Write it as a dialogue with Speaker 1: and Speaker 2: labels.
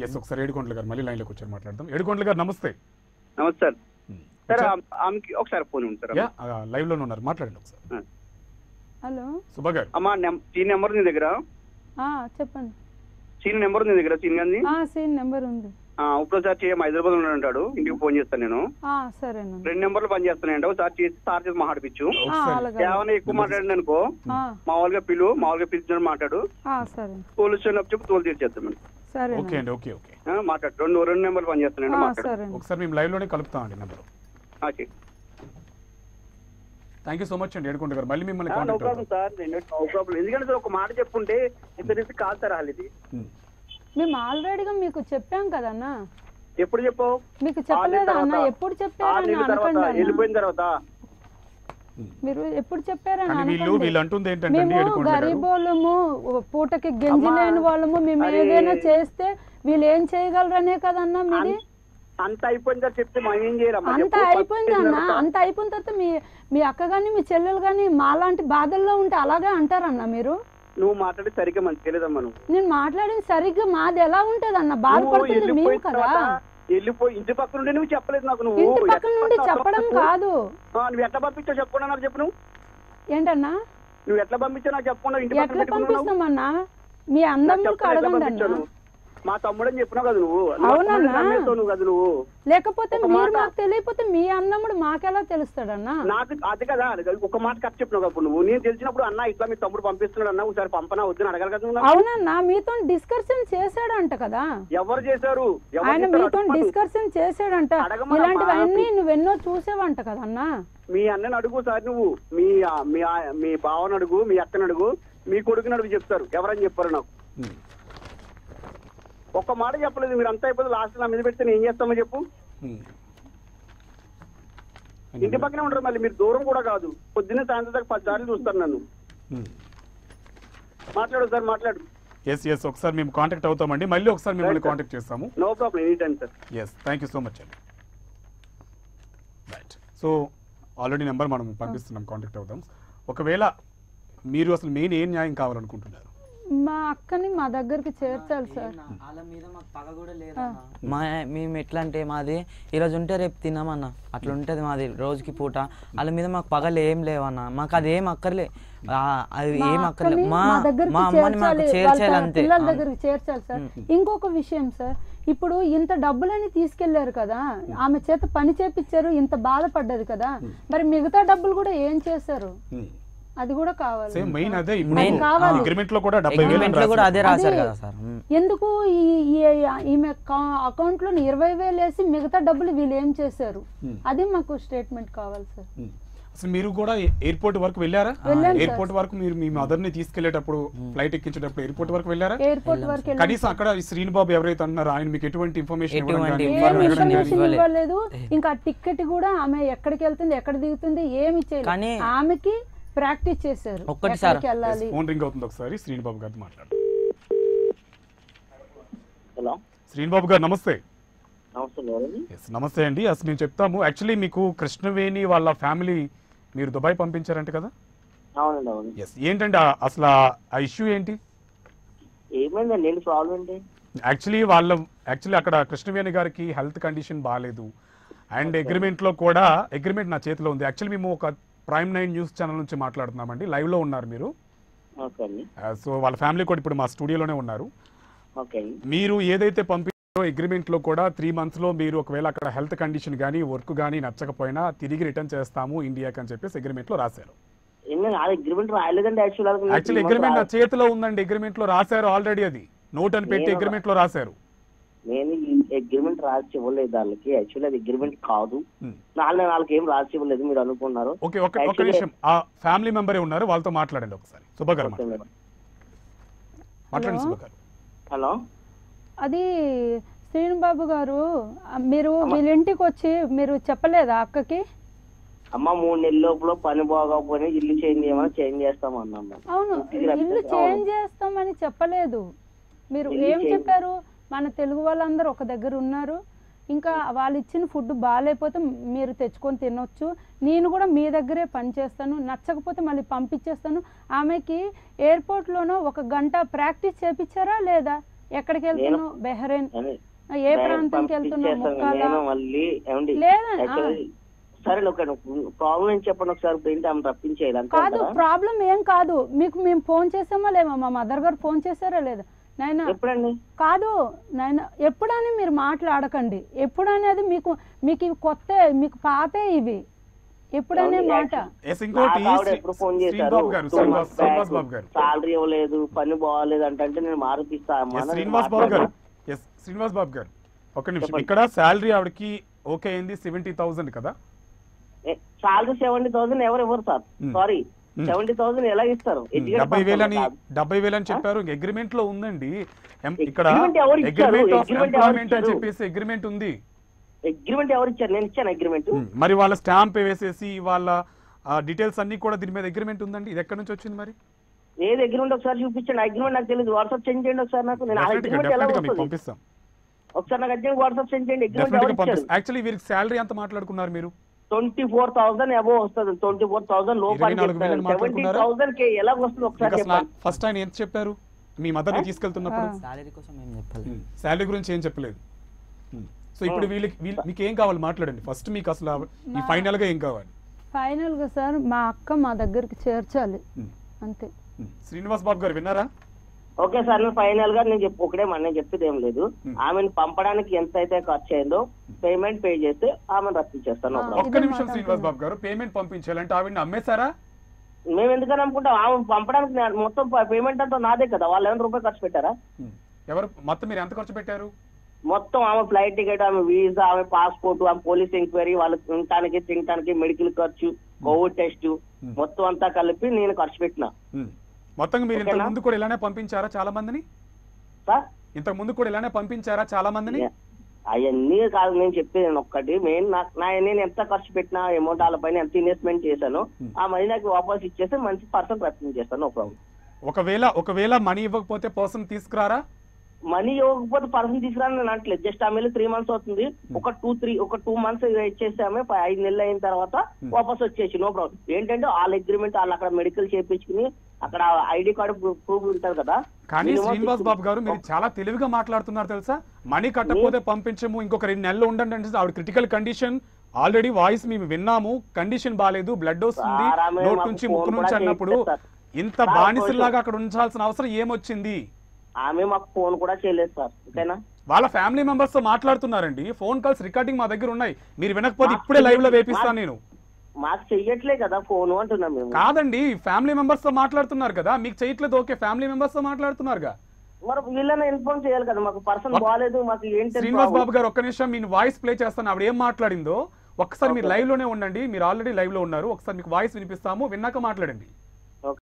Speaker 1: Yes ఒకసారి ఏడుకొండల గారు మళ్ళీ లైన్లోకి వచ్చారు మాట్లాడదాం ఏడుకొండల గారు నమస్తే
Speaker 2: నమస్తే సార్
Speaker 1: ఉమ్.
Speaker 2: సార్
Speaker 1: వచ్చారు?
Speaker 2: ఆమె- ఆమెకి ఒకసారి ఫోన్ ఉంది సార్
Speaker 1: యా ఆ, లైవ్ లోనే ఉన్నారు మాట్లాడండి ఒకసారి
Speaker 3: హలో
Speaker 1: సుబ్బ గారు
Speaker 2: అమ్మా నెం- సీన్ నెంబర్ నీ దగ్గర
Speaker 3: ఆ, చెప్పండి
Speaker 2: సీన్ నెంబర్ నీ దగ్గర సీన్ గాంధీ
Speaker 3: ఆ, సీన్ నెంబర్ ఉంది
Speaker 2: ఇప్పుడు సార్ చేయం హైదరాబాద్ లో ఉంటాడు ఇంటికి ఫోన్ చేస్తాను నేను
Speaker 3: ఆ, సరేనండి
Speaker 2: రెండు నెంబర్లు పని చేస్తానండి ఒకసారి చేసి సార్ చేసి మాట్లాడిపించు
Speaker 3: ఆ,
Speaker 1: ఒకసారి
Speaker 3: అలాగే
Speaker 2: ఏమైనా ఎక్కువ మాట్లాడండి అనుకో
Speaker 3: ఆ,
Speaker 2: మామూలుగా పిలు మామూలుగా పిలిచిన మాట్లాడు
Speaker 3: ఆ, సరే
Speaker 2: పోలీస్ స్టేషన్ చెప్పి తోలు తీర్చేస్తామండి
Speaker 3: సరే
Speaker 1: ఓకే అండి ఓకే ఓకే
Speaker 2: మాట్లాడు రెండు రెండు నెంబర్లు పని చేస్తానండి మాట్లాడు
Speaker 3: సరే
Speaker 1: ఒకసారి మేము లైవ్ లోనే కలుపుతామండి నెంబర్
Speaker 2: ఆ, చెయ్.
Speaker 1: థ్యాంక్ యూ సో మచ్ అండి ఏడుకొండ గారు మళ్ళీ మిమ్మల్ని
Speaker 2: ఆ, నో
Speaker 1: కాంటాక్ట్
Speaker 2: ప్రాబ్లం
Speaker 1: అవుతాం
Speaker 2: సార్ నేను నో ప్రాబ్లం ఎందుకంటే సార్ ఒక మాట చెప్పుంటే ఇద్దరు రిస్క్ కాదు సార్ వాళ్ళు ఇది
Speaker 1: ఉమ్.
Speaker 3: మేము ఆల్రెడీగా మీకు చెప్పాం కదన్నా
Speaker 2: ఎప్పుడు చెప్పావు
Speaker 3: మీకు చెప్పలేదా అన్న
Speaker 2: తర్వాత-
Speaker 3: ఎప్పుడు
Speaker 2: ఆరు
Speaker 3: చెప్పారని
Speaker 2: నెలల తర్వాత
Speaker 3: అనకండి అన్న.
Speaker 2: వెళ్ళిపోయిన తర్వాత
Speaker 3: మీరు ఎప్పుడు చెప్పారని
Speaker 1: కానీ వీళ్ళు
Speaker 3: అనకండి.
Speaker 1: వీళ్ళు అంటుంది ఏంటంటే అండి
Speaker 3: మేము
Speaker 1: ఏడుకొండ గారు
Speaker 3: గరీబోళ్ళము పూటకి గంజి
Speaker 2: అమ్మా,
Speaker 3: లేని వాళ్ళము మేము
Speaker 2: అరే.
Speaker 3: ఏదైనా చేస్తే వీళ్ళు ఏం చేయగలరనే కదన్నా మీది
Speaker 2: అంత అయిపోయిందా చెప్తే మనం ఏం చేయాలమ్మా
Speaker 3: అంత
Speaker 2: చెప్పు.
Speaker 3: అయిపోయింది అన్న
Speaker 2: తర్వాత.
Speaker 3: అంత అయిపోయిన తర్వాత మీ మీ అక్క గాని మీ చెల్లెలు గాని మాలాంటి బాధల్లో ఉంటే అలాగే అంటారన్న మీరు
Speaker 2: నువ్వు మాట్లాడి సరిగ్గా మంచి తెలియదమ్మా నువ్వు
Speaker 3: నేను మాట్లాడింది సరిగ్గా మాది ఎలా ఉంటది అన్న
Speaker 2: నువ్వు
Speaker 3: బాధపడుతుంది మేము
Speaker 2: వెళ్ళిపోయిన
Speaker 3: కదా
Speaker 2: తర్వాత వెళ్ళిపోయి ఇంటి పక్కన నుండి నువ్వు చెప్పలేదు నాకు నువ్వు
Speaker 3: ఇంటి పక్కన
Speaker 2: ఎట్లా
Speaker 3: నుండి
Speaker 2: పంపించావు
Speaker 3: చెప్పడం
Speaker 2: చెప్పు.
Speaker 3: కాదు
Speaker 2: ఆ, నువ్వు ఎట్లా పంపించావు చెప్పకుండా నాకు చెప్పు నువ్వు
Speaker 3: ఏంటన్నా
Speaker 2: నువ్వు ఎట్లా పంపించావు నాకు చెప్పకుండా ఇంటి పక్కన
Speaker 3: ఎట్లా
Speaker 2: పెట్టుకున్నావు
Speaker 3: పంపిస్తామన్నా మీ
Speaker 2: నాకు
Speaker 3: అందములకు
Speaker 2: చెప్పకుండా ఎట్లా
Speaker 3: అడగండి
Speaker 2: పంపించావు
Speaker 3: అన్న
Speaker 2: నువ్వు? మా తమ్ముడని చెప్పినావు కదా నువ్వు
Speaker 3: అవునన్నా?
Speaker 2: నువ్వు నమ్మేస్తావు నువ్వు కదా నువ్వు
Speaker 3: లేకపోతే
Speaker 2: ఒక
Speaker 3: మీరు
Speaker 2: మాట-
Speaker 3: మాకు తెలియకపోతే మీ అన్నముడు మాకెలా తెలుస్తాడన్నా
Speaker 2: నాకు అది కదా అది ఒక మాట కట్ చెప్పినావు అప్పుడు నువ్వు నేను తెలిసినప్పుడు అన్న ఇట్లా మీ తమ్ముడు పంపిస్తున్నాడు అన్న ఒకసారి పంపనా వద్దని అడగాలి కదా నువ్వు నాకు?
Speaker 3: అవునన్నా మీతో డిస్కషన్ చేశాడంట కదా
Speaker 2: ఎవరు చేశారు ఎవరు
Speaker 3: ఆయన
Speaker 2: చేశారు?
Speaker 3: మీతో
Speaker 2: అడుగు.
Speaker 3: డిస్కషన్ చేశాడంట
Speaker 2: అడగమనమ్మా.
Speaker 3: ఇలాంటివన్నీ నువ్వెన్నో చూసావంట కదన్నా
Speaker 2: మీ అన్నని అడుగు సార్ నువ్వు మీ ఆ, మీ ఆ- మీ బావని అడుగు మీ అక్కని అడుగు మీ కొడుకుని అడుగు చెప్తారు ఎవరని చెప్పారు నాకు
Speaker 1: ఉమ్.
Speaker 2: ఒక్క మాట చెప్పలేదు మీరు అంతా అయిపోతే లాస్ట్ నా మీద పెడితే నేను ఏం చేస్తామో చెప్పు
Speaker 1: ఉమ్.
Speaker 2: ఇంటి పక్కనే ఉంటారు మళ్ళీ మీరు దూరం కూడా కాదు పొద్దున్నే సాయంత్రం దాకా పది సార్లు చూస్తారు నన్ను
Speaker 1: ఉమ్.
Speaker 2: మాట్లాడు సార్ మాట్లాడు
Speaker 1: ఎస్ ఎస్ ఒకసారి మేము కాంటాక్ట్ అవుతామండి మళ్ళీ ఒకసారి మిమ్మల్ని
Speaker 2: Right, sir.
Speaker 1: కాంటాక్ట్ చేస్తాము
Speaker 2: no problem any time sir
Speaker 1: yes thank you so much అండి రైట్ సో ఆల్రెడీ నెంబర్ మనం పంపిస్తున్నాం కాంటాక్ట్ అవుతాం ఒకవేళ మీరు అసలు మెయిన్ ఏం న్యాయం కావాలనుకుంటున్నారు
Speaker 3: మా అక్కని మా దగ్గరికి చేర్చాలి సార్
Speaker 4: వాళ్ళ మీద మాకు పగ కూడా లేదన్న మా మేము ఎట్లా అంటే మాది ఈరోజు ఉంటే రేపు తిన్నామన్న అట్లా ఉంటుంది మాది రోజుకి పూట వాళ్ళ మీద మాకు పగలు ఏం లేవన్న మాకు అది ఏం అక్కర్లే ఆ, అది
Speaker 3: మా
Speaker 4: ఏం అక్కర్లే
Speaker 3: అక్కని
Speaker 4: మా
Speaker 3: మా దగ్గరికి
Speaker 4: మా అమ్మని మాకు
Speaker 3: చేర్చాలి
Speaker 4: చేర్చాలి
Speaker 3: వాళ్ళ
Speaker 4: అంతే
Speaker 3: పిల్లల
Speaker 4: ఆ.
Speaker 3: దగ్గరికి చేర్చాలి సార్ ఇంకొక విషయం సార్ ఇప్పుడు ఇంత డబ్బులని తీసుకెళ్లారు కదా ఆమె చేత పని చేపించారు ఇంత బాధపడ్డది కదా మరి మిగతా డబ్బులు కూడా ఏం చేశారు అది కూడా కావాలి
Speaker 1: సేమ్ మెయిన్ అదే
Speaker 4: Main,
Speaker 3: కావాలి.
Speaker 1: అగ్రిమెంట్ లో కూడా డెబ్బై వేలు
Speaker 4: అగ్రిమెంట్ లో కూడా అదే రాశారు కదా సార్ ఉమ్.
Speaker 3: ఎందుకు ఈ- ఈ- ఈమె అకౌంట్ లో ఇరవై వేలు వేసి మిగతా డబ్బులు వీళ్ళు ఏం చేశారు
Speaker 1: Hmm.
Speaker 3: అది మాకు స్టేట్మెంట్ కావాలి సార్
Speaker 1: అసలు మీరు కూడా ఎయిర్పోర్ట్ వరకు వెళ్ళారా
Speaker 3: వెళ్ళాను సార్.
Speaker 1: ఎయిర్పోర్ట్ వరకు మీరు మీ మదర్ ని తీసుకెళ్లేటప్పుడు ఫ్లైట్ ఎక్కించేటప్పుడు ఎయిర్పోర్ట్ వరకు వెళ్ళారా
Speaker 3: ఎయిర్పోర్ట్ వరకు వెళ్ళి
Speaker 1: కనీసం అక్కడ ఈ శ్రీనిబాబు ఎవరైతే అన్నారో ఆయన మీకు ఎటువంటి ఇన్ఫర్మేషన్ ఇవ్వడం
Speaker 4: ఎటువంటి
Speaker 1: కానీ,
Speaker 3: ఏం
Speaker 4: information
Speaker 1: అడగడం కానీ?
Speaker 3: ఇన్ఫర్మేషన్
Speaker 4: ఇవ్వలేదు.
Speaker 3: ఇవ్వలేదు ఇంకా టికెట్ కూడా ఆమె ఎక్కడికి వెళ్తుంది ఎక్కడ దిగుతుంది ఏమి చేయలేదు
Speaker 4: కానీ-
Speaker 3: ఆమెకి ప్రాక్టీస్ చేశారు
Speaker 4: ఒక్కటి సార్.
Speaker 3: ఎక్కడికి వెళ్ళాలి
Speaker 1: ఫోన్ రింగ్ అవుతుంది ఒకసారి శ్రీనిబాబు గారితో మాట్లాడు
Speaker 2: హలో
Speaker 1: శ్రీనిబాబు గారు నమస్తే
Speaker 2: నమస్తే ఎవరండి
Speaker 1: ఎస్ నమస్తే అండి అసలు మేము చెప్తాము యాక్చువల్లీ మీకు కృష్ణవేణి వాళ్ళ ఫ్యామిలీ మీరు దుబాయ్ పంపించారంట కదా
Speaker 2: అవునండి అవును
Speaker 1: ఎస్ ఏంటంటే ఆ- అసలు ఆ- ఆ ఇష్యూ ఏంటి
Speaker 2: ఏమైందండి ఏంటి ప్రాబ్లం ఏంటి
Speaker 1: యాక్చువల్లీ వాళ్ళ యాక్చువల్లీ అక్కడ కృష్ణవేణి గారికి హెల్త్ కండిషన్ బాగాలేదు అండ్ అగ్రిమెంట్లో కూడా అగ్రిమెంట్ నా చేతిలో ఉంది యాక్చువల్లీ మేము ఒక ప్రైమ్ నైన్ న్యూస్ ఛానల్ నుంచి మాట్లాడుతున్నామండి లైవ్లో ఉన్నారు మీరు
Speaker 2: ఓకే అండి
Speaker 1: సో వాళ్ళ ఫ్యామిలీ కూడా ఇప్పుడు మా స్టూడియోలోనే ఉన్నారు
Speaker 2: ఓకే అండి
Speaker 1: మీరు ఏదైతే పంపించారో అగ్రిమెంట్లో కూడా త్రీ మంత్స్లో మీరు ఒకవేళ అక్కడ హెల్త్ కండిషన్ కానీ వర్క్ కానీ నచ్చకపోయినా తిరిగి రిటర్న్ చేస్తాము ఇండియాకి అని చెప్పేసి అగ్రిమెంట్లో రాశారు
Speaker 2: ఏంటండి ఆ అగ్రిమెంట్ రాయలేదండి యాక్చువల్
Speaker 1: యాక్చువల్లీ అగ్రిమెంట్ నా చేతిలో ఉందండి అగ్రిమెంట్లో రాశారు ఆల్రెడీ అది నోట్ అని పెట్టి
Speaker 2: నేను-
Speaker 1: అగ్రిమెంట్లో రాశారు
Speaker 2: నేను ఈ అగ్రిమెంట్ రాసి ఇవ్వలేదు వాళ్ళకి యాక్చువల్లీ అది అగ్రిమెంట్ కాదు
Speaker 1: Hmm.
Speaker 2: నాలుగు వాళ్ళకి ఏం రాసి ఇవ్వలేదు మీరు అనుకున్నారు
Speaker 1: ఓకే ఒక ఒక
Speaker 2: Actually-
Speaker 1: నిమిషం ఆ ఫ్యామిలీ మెంబరే ఉన్నారు వాళ్ళతో మాట్లాడండి ఒకసారి సుబ్బ గారు
Speaker 2: ఓకే
Speaker 1: మాట్లాడండి
Speaker 2: మేడం.
Speaker 1: మాట్లాడండి
Speaker 3: Hello?
Speaker 1: సుబ్బ గారు
Speaker 2: హలో
Speaker 3: అది శ్రీనుబాబు గారు ఆ, మీరు వీళ్ళ ఇంటికి వచ్చి మీరు చెప్పలేదా అక్కకి
Speaker 2: అమ్మ మూడు నెలల లోపల పని బాగోకపోయినా ఇల్లు చేంజ్ చేయమని చేంజ్ చేస్తామన్నాం మేము.
Speaker 3: అవును
Speaker 2: ఇంటికి రప్పించి-
Speaker 3: ఇల్లు చేంజ్ చేస్తామని చెప్పలేదు మీరు
Speaker 2: ఇల్లు
Speaker 3: ఏం
Speaker 2: change-
Speaker 3: చెప్పారు మన తెలుగు వాళ్ళందరూ ఒక దగ్గర ఉన్నారు ఇంకా వాళ్ళు ఇచ్చిన ఫుడ్ బాగాలేకపోతే మీరు తెచ్చుకొని తినొచ్చు నేను కూడా మీ దగ్గరే పని చేస్తాను నచ్చకపోతే మళ్ళీ పంపించేస్తాను ఆమెకి ఎయిర్పోర్ట్లోనో ఒక గంట ప్రాక్టీస్ చేపించారా లేదా ఎక్కడికి వెళ్తున్నావు బెహ్రెయిన్
Speaker 5: అని
Speaker 3: ఏ ప్రాంతంకి వెళ్తున్నావు
Speaker 5: పంపించేస్తాను.
Speaker 3: ముక్కాల
Speaker 5: నేను మళ్ళీ ఏమండి
Speaker 3: లేదండి,
Speaker 5: Actually, సరే ఒక ప్రాబ్లం ఏం చెప్పండి ఒకసారి ఇప్పుడు ఏంటి ఆమె రప్పించేయాలి అంతే
Speaker 3: కాదు
Speaker 5: అంటారా?
Speaker 3: ప్రాబ్లం ఏం కాదు మీకు మేము ఫోన్ చేసామా లేమా మా మదర్ గారు ఫోన్ చేశారా లేదా నాయన
Speaker 5: ఎప్పుడండి
Speaker 3: కాదు నాయన ఎప్పుడని మీరు మాట్లాడకండి ఎప్పుడు అనేది మీకు మీకు ఇవి కొత్త మీకు పాతే ఇవి ఎప్పుడనే
Speaker 5: ఏమండి,
Speaker 3: మాట
Speaker 1: ఎస్ ఇంకోటి
Speaker 5: నాకు ఆవిడ
Speaker 1: శ్రీ-
Speaker 5: ఎప్పుడు ఫోన్ చేశారు
Speaker 1: శ్రీనివాస్ గారు శ్రీనివాస్ శ్రీనివాస్ బాబు గారు
Speaker 5: సాలరీ ఇవ్వలేదు పని బాగాలేదు అంటే అంటే నేను మారుపిస్తా అమ్మా
Speaker 1: ఎస్
Speaker 5: అని
Speaker 1: శ్రీనివాస్ బాబు గారు
Speaker 5: మాట్లాడినా.
Speaker 1: ఎస్ శ్రీనివాస్ బాబు గారు ఒక నిమిషం
Speaker 5: చెప్పండి.
Speaker 1: ఇక్కడ శాలరీ ఆవిడకి ఓకే అయింది సెవెంటీ థౌసండ్ కదా
Speaker 5: సాలరీ సెవెంటీ థౌసండ్ ఎవరు ఇవ్వరు sir
Speaker 1: Hmm.
Speaker 5: Sorry
Speaker 1: Hmm.
Speaker 5: Seventy thousand ఎలా ఇస్తారు Educated
Speaker 1: డెబ్బై
Speaker 5: person
Speaker 1: వేలని
Speaker 5: కాదు.
Speaker 1: డెబ్బై వేలని చెప్పారు అగ్రిమెంట్ లో ఉందండి ఎం- ఇక్కడ
Speaker 5: Agreement ఎవరు ఇచ్చారు?
Speaker 1: అగ్రిమెంట్ ఆఫ్
Speaker 5: Agreement ఎవరు
Speaker 1: ఎంప్లాయ్మెంట్ అని
Speaker 5: ఇచ్చారు?
Speaker 1: చెప్పేసి అగ్రిమెంట్ ఉంది
Speaker 5: అగ్రిమెంట్ ఎవరు ఇచ్చారు నేను ఇచ్చాను అగ్రిమెంట్
Speaker 1: ఉమ్, మరి వాళ్ళ స్టాంప్ వేసేసి వాళ్ళ డీటెయిల్స్ అన్ని కూడా దీని మీద అగ్రిమెంట్ ఉందండి ఇది ఎక్కడి నుంచి వచ్చింది మరి
Speaker 5: ఏది అగ్రిమెంట్ ఒకసారి చూపించండి అగ్రిమెంట్ నాకు తెలియదు వాట్సాప్ సెండ్ చేయండి ఒకసారి నాకు నేను
Speaker 1: డెఫినెట్ గా
Speaker 5: అగ్రిమెంట్ ఎలా
Speaker 1: డెఫినెట్ గా మీకు
Speaker 5: వస్తుంది
Speaker 1: పంపిస్తాం
Speaker 5: ఒకసారి నాకు అర్జెంట్ వాట్సాప్ సెండ్ చేయండి అగ్రిమెంట్
Speaker 1: డెఫినెట్
Speaker 5: ఎవరు
Speaker 1: గా పంపిస్తాం
Speaker 5: ఇచ్చారు
Speaker 1: యాక్చువల్లీ వీరికి శాలరీ ఎంత మాట్లాడుకున్నారు మీరు
Speaker 5: ట్వంటీ ఫోర్ థౌసండ్ అబో వస్తుంది ట్వంటీ ఫోర్ థౌసండ్
Speaker 1: ఇరవై
Speaker 5: లోపల
Speaker 1: నాలుగు వేలని
Speaker 5: సెవెంటీ
Speaker 1: మాట్లాడుకున్నారా?
Speaker 5: థౌసండ్ కి ఎలా వస్తుంది ఒకసారి
Speaker 1: మీకు అసలు
Speaker 5: చెప్పండి
Speaker 1: ఫస్ట్ ఆయన ఎంత చెప్పారు మీ మదర్ ని తీసుకెళ్తున్నప్పుడు
Speaker 4: సాలరీ కోసం ఏం చెప్పాలి
Speaker 1: శాలరీ గురించి ఏం చెప్పలేదు సో ఇప్పుడు వీళ్ళకి వీళ్ళ- మీకు ఏం కావాలి మాట్లాడండి ఫస్ట్ మీకు అసలు ఆ- ఈ ఫైనల్ గా ఏం కావాలి
Speaker 3: ఫైనల్ గా సార్ మా అక్క మా దగ్గరికి చేర్చాలి
Speaker 1: ఉమ్,
Speaker 3: అంతే
Speaker 1: ఉమ్. శ్రీనివాస్ బాబు గారు విన్నారా
Speaker 5: ఓకే సార్ నేను ఫైనల్ గా నేను చెప్పు ఒకటే మన నేను చెప్పేది ఏం లేదు
Speaker 1: Hmm.
Speaker 5: ఆమెను పంపడానికి ఎంత అయితే ఖర్చు అయిందో పేమెంట్ పే చేస్తే ఆమెను రప్పించేస్తాను
Speaker 3: Ah.
Speaker 1: ఒక్క
Speaker 3: ఇదే
Speaker 1: నిమిషం
Speaker 3: మాట
Speaker 1: శ్రీనివాస్ బాబు గారు పేమెంట్ పంపించాలంటే ఆవిడని అమ్మేశారా
Speaker 5: మేము ఎందుకని అనుకుంటాం ఆమె పంపడానికి నేను మొత్తం పేమెంట్ అంతా నాదే కదా వాళ్ళు ఏమైనా రూపాయలు ఖర్చు పెట్టారా
Speaker 1: ఉమ్. ఎవరు మొత్తం మీరు ఎంత ఖర్చు పెట్టారు
Speaker 5: మొత్తం ఆమె ఫ్లైట్ టికెట్ ఆమె వీసా ఆమె పాస్పోర్ట్ ఆమె పోలీస్ ఎంక్వైరీ వాళ్ళకి తినటానికి తినటానికి మెడికల్ ఖర్చు కోవిడ్ టెస్ట్ మొత్తం అంతా కలిపి నేను ఖర్చు పెట్టిన
Speaker 1: ఉమ్. మొత్తంగా మీరు ఇంతకు
Speaker 5: ఓకేనా?
Speaker 1: ముందు కూడా ఇలానే పంపించారా చాలా మందిని
Speaker 5: సార్
Speaker 1: ఇంతకు ముందు కూడా ఇలానే పంపించారా చాలా మందిని
Speaker 5: అవన్నీ కాదు నేను చెప్పేది నేను ఒక్కటి మెయిన్ నా నేను ఎంత ఖర్చు పెట్టినా అమౌంట్ వాళ్ళ పైన ఎంత ఇన్వెస్ట్మెంట్ చేశాను ఆ మనీ నాకు వాపస్ ఇచ్చేస్తే మంచి పర్సన్ రప్పింగ్ చేస్తాను నో ప్రాబ్లం
Speaker 1: ఒకవేళ ఒకవేళ మనీ ఇవ్వకపోతే పర్సన్ తీసుకురారా
Speaker 5: మనీ ఇవ్వకపోతే పర్సన్ తీసుకురాని నేను అంటలేదు జస్ట్ ఆమె త్రీ మంత్స్ అవుతుంది ఒక టూ త్రీ ఒక టూ మంత్స్ ఇచ్చేసి ఆమె ప- ఐదు నెలలు అయిన తర్వాత వాపస్ వచ్చేసి నో ప్రాబ్లం ఏంటంటే వాళ్ళ అగ్రిమెంట్ వాళ్ళు అక్కడ మెడికల్ చేయించుకుని అక్కడ ఐడి కార్డు ప్రూఫ్ ఉంటుంది కదా
Speaker 1: కానీ
Speaker 5: Minimum
Speaker 1: శ్రీనివాస్
Speaker 5: six-
Speaker 1: బాబు గారు మీరు చాలా తెలివిగా మాట్లాడుతున్నారు తెలుసా మనీ కట్టకపోతే పంపించము ఇంకొక రెండు నెలలు ఉండండి అంటే ఆవిడ క్రిటికల్ కండిషన్ ఆల్రెడీ వాయిస్ మేము విన్నాము కండిషన్ బాగాలేదు బ్లడ్ వస్తుంది
Speaker 5: సార్, ఆమె
Speaker 1: నోట్
Speaker 5: మాకు
Speaker 1: నుంచి
Speaker 5: ఫోన్
Speaker 1: ముక్కు
Speaker 5: కూడా
Speaker 1: నుంచి అన్నప్పుడు
Speaker 5: చేయట్లేదు సార్.
Speaker 1: ఇంత
Speaker 5: సార్,
Speaker 1: బానిసలాగా అక్కడ ఉంచాల్సిన అవసరం ఏమొచ్చింది
Speaker 5: ఆమె మాకు ఫోన్ కూడా చేయలేదు సార్ ఓకేనా
Speaker 1: వాళ్ళ ఫ్యామిలీ మెంబర్స్ తో మాట్లాడుతున్నారండి ఫోన్ కాల్స్ రికార్డింగ్ మా దగ్గర ఉన్నాయి మీరు వినకపోతే ఇప్పుడే లైవ్ లో వేపిస్తాను నేను
Speaker 5: మాకు చెయ్యట్లే కదా ఫోన్ అంటున్నాం మేము
Speaker 1: కాదండి ఫ్యామిలీ మెంబర్స్ తో మాట్లాడుతున్నారు కదా మీకు చేయట్లేదు ఓకే ఫ్యామిలీ మెంబర్స్ తో మాట్లాడుతున్నారుగా
Speaker 5: మరి వీళ్ళని ఇన్ఫార్మ్ చేయాలి కదా మాకు పర్సన్ బాగాలేదు మాకు ఏంటి
Speaker 1: శ్రీనివాస్ బాబు గారు ఒక్క నిమిషం మీ వాయిస్ ప్లే చేస్తాను ఆవిడ ఏం మాట్లాడిందో ఒక్కసారి మీరు లైవ్ లోనే ఉండండి మీరు ఆల్రెడీ లైవ్ లో ఉన్నారు ఒకసారి మీకు వాయిస్ వినిపిస్తాము విన్నాక మాట్లాడండి